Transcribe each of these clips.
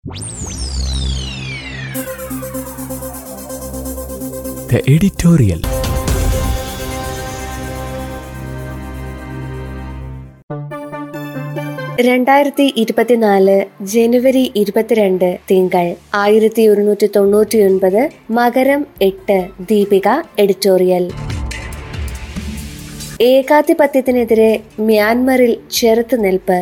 The editorial. രണ്ടായിരത്തി ഇരുപത്തിനാല് ജനുവരി ഇരുപത്തിരണ്ട് തിങ്കൾ ആയിരത്തി ഒരുന്നൂറ്റി തൊണ്ണൂറ്റിയൊൻപത് മകരം എട്ട് ദീപിക എഡിറ്റോറിയൽ ഏകാധിപത്യത്തിനെതിരെ മ്യാൻമറിൽ ചെറുത്തുനിൽപ്പ്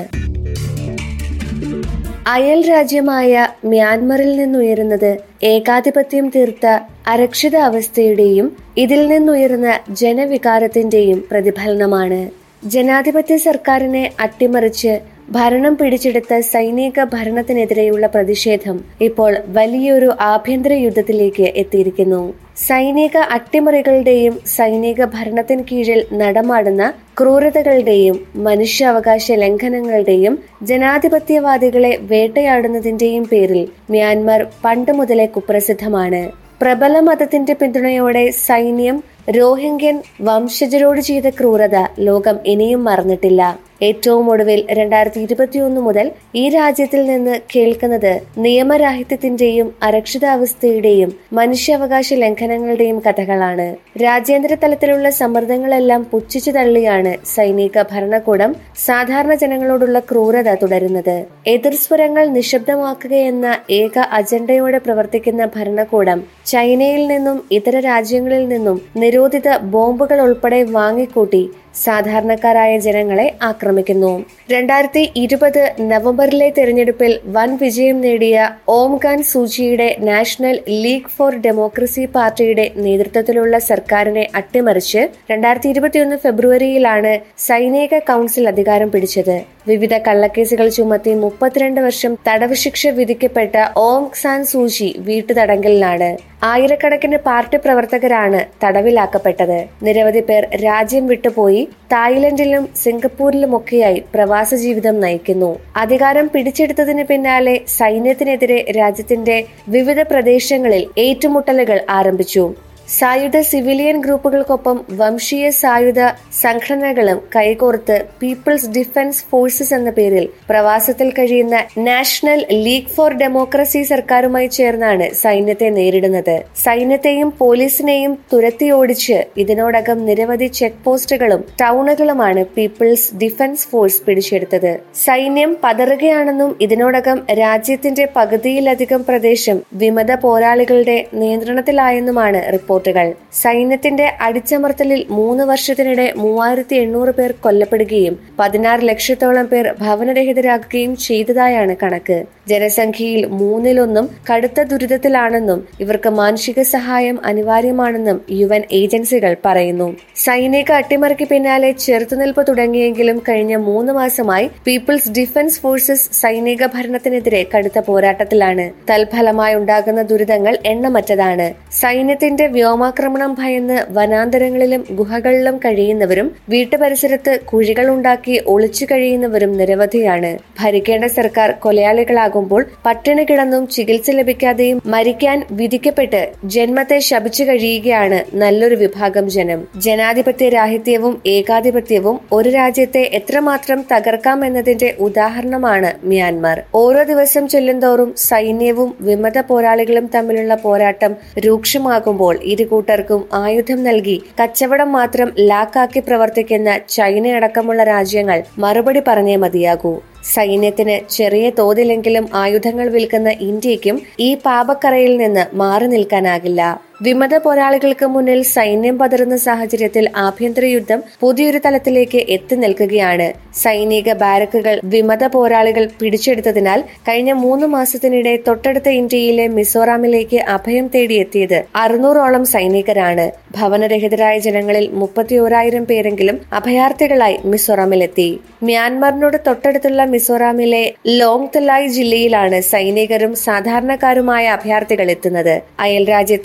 അയൽ രാജ്യമായ മ്യാൻമറിൽ നിന്നുയരുന്നത് ഏകാധിപത്യം തീർത്ത അരക്ഷിത അവസ്ഥയുടെയും ഇതിൽ നിന്നുയർന്ന ജനവികാരത്തിന്റെയും പ്രതിഫലനമാണ് ജനാധിപത്യ സർക്കാരിനെ അട്ടിമറിച്ച് ഭരണം പിടിച്ചെടുത്ത സൈനിക ഭരണത്തിനെതിരെയുള്ള പ്രതിഷേധം ഇപ്പോൾ വലിയൊരു ആഭ്യന്തര യുദ്ധത്തിലേക്ക് എത്തിയിരിക്കുന്നു സൈനിക അട്ടിമറികളുടെയും സൈനിക ഭരണത്തിന് കീഴിൽ നടമാടുന്ന ക്രൂരതകളുടെയും മനുഷ്യാവകാശ ലംഘനങ്ങളുടെയും ജനാധിപത്യവാദികളെ വേട്ടയാടുന്നതിന്റെയും പേരിൽ മ്യാൻമർ പണ്ട് മുതലേ കുപ്രസിദ്ധമാണ് പ്രബല മതത്തിന്റെ പിന്തുണയോടെ സൈന്യം രോഹിംഗ്യൻ വംശജരോട് ചെയ്ത ക്രൂരത ലോകം ഇനിയും മറന്നിട്ടില്ല ഏറ്റവും ഒടുവിൽ രണ്ടായിരത്തി ഇരുപത്തിയൊന്ന് മുതൽ ഈ രാജ്യത്തിൽ നിന്ന് കേൾക്കുന്നത് നിയമരാഹിത്യത്തിന്റെയും അരക്ഷിതാവസ്ഥയുടെയും മനുഷ്യാവകാശ ലംഘനങ്ങളുടെയും കഥകളാണ് രാജ്യാന്തര തലത്തിലുള്ള സമ്മർദ്ദങ്ങളെല്ലാം പുച്ഛിച്ചു തള്ളിയാണ് സൈനിക ഭരണകൂടം സാധാരണ ജനങ്ങളോടുള്ള ക്രൂരത തുടരുന്നത് എതിർസ്വരങ്ങൾ നിശബ്ദമാക്കുകയെന്ന ഏക അജണ്ടയോടെ പ്രവർത്തിക്കുന്ന ഭരണകൂടം ചൈനയിൽ നിന്നും ഇതര രാജ്യങ്ങളിൽ നിന്നും നിരോധിത ബോംബുകൾ ഉൾപ്പെടെ വാങ്ങിക്കൂട്ടി സാധാരണക്കാരായ ജനങ്ങളെ ആക്രമിക്കുന്നു രണ്ടായിരത്തി ഇരുപത് നവംബറിലെ തെരഞ്ഞെടുപ്പിൽ വൻ വിജയം നേടിയ ഓം ഖാൻ സൂചിയുടെ നാഷണൽ ലീഗ് ഫോർ ഡെമോക്രസി പാർട്ടിയുടെ നേതൃത്വത്തിലുള്ള സർക്കാരിനെ അട്ടിമറിച്ച് രണ്ടായിരത്തി ഇരുപത്തിയൊന്ന് ഫെബ്രുവരിയിലാണ് സൈനിക കൌൺസിൽ അധികാരം പിടിച്ചത് വിവിധ കള്ളക്കേസുകൾ ചുമത്തി മുപ്പത്തിരണ്ട് വർഷം തടവ് ശിക്ഷ വിധിക്കപ്പെട്ട ഓം സാൻ സൂചി വീട്ടുതടങ്കലിലാണ് ആയിരക്കണക്കിന് പാർട്ടി പ്രവർത്തകരാണ് തടവിലാക്കപ്പെട്ടത് നിരവധി പേർ രാജ്യം വിട്ടുപോയി തായ്ലൻഡിലും സിംഗപ്പൂരിലുമൊക്കെയായി പ്രവാസ ജീവിതം നയിക്കുന്നു അധികാരം പിടിച്ചെടുത്തതിന് പിന്നാലെ സൈന്യത്തിനെതിരെ രാജ്യത്തിന്റെ വിവിധ പ്രദേശങ്ങളിൽ ഏറ്റുമുട്ടലുകൾ ആരംഭിച്ചു സായുധ സിവിലിയൻ ഗ്രൂപ്പുകൾക്കൊപ്പം വംശീയ സായുധ സംഘടനകളും കൈകോർത്ത് പീപ്പിൾസ് ഡിഫൻസ് ഫോഴ്സസ് എന്ന പേരിൽ പ്രവാസത്തിൽ കഴിയുന്ന നാഷണൽ ലീഗ് ഫോർ ഡെമോക്രസി സർക്കാരുമായി ചേർന്നാണ് സൈന്യത്തെ നേരിടുന്നത് സൈന്യത്തെയും പോലീസിനെയും തുരത്തി ഓടിച്ച് ഇതിനോടകം നിരവധി ചെക്ക് പോസ്റ്റുകളും ടൗണുകളുമാണ് പീപ്പിൾസ് ഡിഫൻസ് ഫോഴ്സ് പിടിച്ചെടുത്തത് സൈന്യം പതറുകയാണെന്നും ഇതിനോടകം രാജ്യത്തിന്റെ പകുതിയിലധികം പ്രദേശം വിമത പോരാളികളുടെ നിയന്ത്രണത്തിലായെന്നുമാണ് റിപ്പോർട്ടുകൾ സൈന്യത്തിന്റെ അടിച്ചമർത്തലിൽ മൂന്ന് വർഷത്തിനിടെ മൂവായിരത്തി എണ്ണൂറ് പേർ കൊല്ലപ്പെടുകയും പതിനാറ് ലക്ഷത്തോളം പേർ ഭവനരഹിതരാകുകയും ചെയ്തതായാണ് കണക്ക് ജനസംഖ്യയിൽ മൂന്നിലൊന്നും കടുത്ത ദുരിതത്തിലാണെന്നും ഇവർക്ക് മാനുഷിക സഹായം അനിവാര്യമാണെന്നും യു എൻ ഏജൻസികൾ പറയുന്നു സൈനിക അട്ടിമറിക്ക് പിന്നാലെ ചെറുത്തുനിൽപ്പ് തുടങ്ങിയെങ്കിലും കഴിഞ്ഞ മൂന്ന് മാസമായി പീപ്പിൾസ് ഡിഫൻസ് ഫോഴ്സസ് സൈനിക ഭരണത്തിനെതിരെ കടുത്ത പോരാട്ടത്തിലാണ് തൽഫലമായി ഉണ്ടാകുന്ന ദുരിതങ്ങൾ എണ്ണമറ്റതാണ് സൈന്യത്തിന്റെ വ്യോമാക്രമണം ഭയന്ന് വനാന്തരങ്ങളിലും ഗുഹകളിലും കഴിയുന്നവരും വീട്ടുപരിസരത്ത് കുഴികൾ ഉണ്ടാക്കി ഒളിച്ചു കഴിയുന്നവരും നിരവധിയാണ് ഭരിക്കേണ്ട സർക്കാർ കൊലയാളികളാകുമ്പോൾ പട്ടിണി കിടന്നും ചികിത്സ ലഭിക്കാതെയും മരിക്കാൻ വിധിക്കപ്പെട്ട് ജന്മത്തെ ശപിച്ചു കഴിയുകയാണ് നല്ലൊരു വിഭാഗം ജനം ജനാധിപത്യ രാഹിത്യവും ഏകാധിപത്യവും ഒരു രാജ്യത്തെ എത്രമാത്രം തകർക്കാം എന്നതിന്റെ ഉദാഹരണമാണ് മ്യാൻമാർ ഓരോ ദിവസം ചെല്ലുന്തോറും സൈന്യവും വിമത പോരാളികളും തമ്മിലുള്ള പോരാട്ടം രൂക്ഷമാകുമ്പോൾ ഇരു കൂട്ടർക്കും ആയുധം നൽകി കച്ചവടം മാത്രം ലാക്കാക്കി പ്രവർത്തിക്കുന്ന ചൈനയടക്കമുള്ള രാജ്യങ്ങൾ മറുപടി പറഞ്ഞേ മതിയാകൂ സൈന്യത്തിന് ചെറിയ തോതിലെങ്കിലും ആയുധങ്ങൾ വിൽക്കുന്ന ഇന്ത്യക്കും ഈ പാപക്കറയിൽ നിന്ന് മാറി നിൽക്കാനാകില്ല വിമത പോരാളികൾക്ക് മുന്നിൽ സൈന്യം പതറുന്ന സാഹചര്യത്തിൽ ആഭ്യന്തര യുദ്ധം പുതിയൊരു തലത്തിലേക്ക് എത്തി നിൽക്കുകയാണ് സൈനിക ബാരക്കുകൾ വിമത പോരാളികൾ പിടിച്ചെടുത്തതിനാൽ കഴിഞ്ഞ മൂന്ന് മാസത്തിനിടെ തൊട്ടടുത്ത ഇന്ത്യയിലെ മിസോറാമിലേക്ക് അഭയം തേടിയെത്തിയത് അറുന്നൂറോളം സൈനികരാണ് ഭവനരഹിതരായ ജനങ്ങളിൽ മുപ്പത്തിയോരായിരം പേരെങ്കിലും അഭയാർത്ഥികളായി മിസോറാമിലെത്തി മ്യാൻമറിനോട് തൊട്ടടുത്തുള്ള മിസോറാമിലെ ലോങ് തലായ് ജില്ലയിലാണ് സൈനികരും സാധാരണക്കാരുമായ അഭയാർത്ഥികൾ എത്തുന്നത് അയൽ രാജ്യത്തെ ആഭ്യന്തര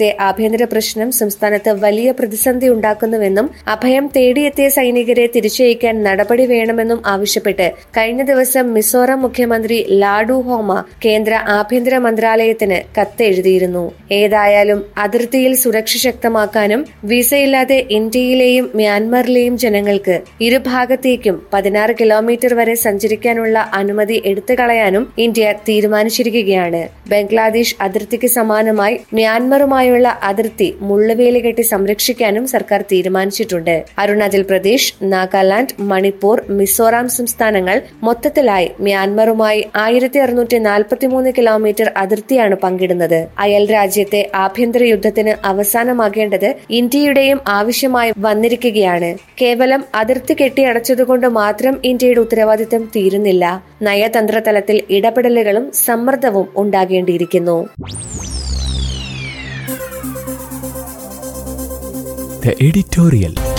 ആഭ്യന്തര പ്രശ്നം സംസ്ഥാനത്ത് വലിയ പ്രതിസന്ധി ഉണ്ടാക്കുന്നുവെന്നും അഭയം തേടിയെത്തിയ സൈനികരെ തിരിച്ചയക്കാൻ നടപടി വേണമെന്നും ആവശ്യപ്പെട്ട് കഴിഞ്ഞ ദിവസം മിസോറാം മുഖ്യമന്ത്രി ലാഡു ഹോമ കേന്ദ്ര ആഭ്യന്തര മന്ത്രാലയത്തിന് കത്തെഴുതിയിരുന്നു ഏതായാലും അതിർത്തിയിൽ സുരക്ഷ ശക്തമാക്കാനും വിസയില്ലാതെ ഇന്ത്യയിലെയും മ്യാൻമറിലെയും ജനങ്ങൾക്ക് ഇരുഭാഗത്തേക്കും പതിനാറ് കിലോമീറ്റർ വരെ സഞ്ചരിക്കാനുള്ള അനുമതി എടുത്തുകളയാനും ഇന്ത്യ തീരുമാനിച്ചിരിക്കുകയാണ് ബംഗ്ലാദേശ് അതിർത്തിക്ക് സമാനമായി മ്യാൻമറുമായുള്ള അതിർത്തി മുള്ളുവേലി കെട്ടി സംരക്ഷിക്കാനും സർക്കാർ തീരുമാനിച്ചിട്ടുണ്ട് അരുണാചൽ പ്രദേശ് നാഗാലാന്റ് മണിപ്പൂർ മിസോറാം സംസ്ഥാനങ്ങൾ മൊത്തത്തിലായി മ്യാൻമറുമായി ആയിരത്തി അറുന്നൂറ്റി നാൽപ്പത്തിമൂന്ന് കിലോമീറ്റർ അതിർത്തിയാണ് പങ്കിടുന്നത് അയൽ രാജ്യത്തെ ആഭ്യന്തര യുദ്ധത്തിന് അവസാനമാകേണ്ടത് ഇന്ത്യയുടെയും ആവശ്യമായി വന്നിരിക്കുകയാണ് കേവലം അതിർത്തി കെട്ടിയടച്ചതുകൊണ്ട് മാത്രം ഇന്ത്യയുടെ ഉത്തരവാദിത്തം തീരുന്നില്ല നയതന്ത്ര തലത്തിൽ ഇടപെടലുകളും സമ്മർദ്ദവും ഉണ്ടാകേണ്ടിയിരിക്കുന്നു The editorial.